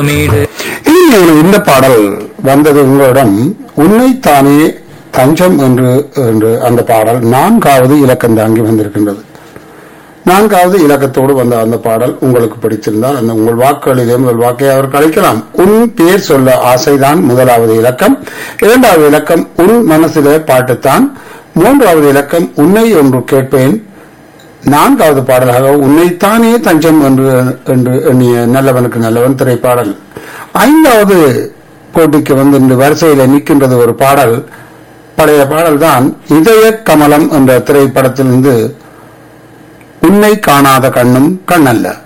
மீடு இனி இந்த பாடல் வந்தது உங்களிடம் உன்னைத்தானே தஞ்சம் என்று என்று அந்த பாடல் நான்காவது இலக்கம் தாங்கி வந்திருக்கின்றது நான்காவது இலக்கத்தோடு வந்த அந்த பாடல் உங்களுக்கு பிடித்திருந்தால் அந்த உங்கள் வாக்குகளிலே முதல் வாக்கை அவர் கழிக்கலாம் உன் பேர் சொல்ல ஆசைதான் முதலாவது இலக்கம் இரண்டாவது இலக்கம் உன் மனசிலே பாட்டுத்தான் மூன்றாவது இலக்கம் உன்னை ஒன்று கேட்பேன் நான்காவது பாடலாக உன்னைத்தானே தஞ்சம் என்று என்று எண்ணிய நல்லவனுக்கு நல்லவன் திரைப்பாடல் ஐந்தாவது போட்டிக்கு வந்து இந்த வரிசையில நிற்கின்றது ஒரு பாடல் பழைய பாடல் தான் இதய கமலம் என்ற திரைப்படத்திலிருந்து உன்னை காணாத கண்ணும் கண்ணல்ல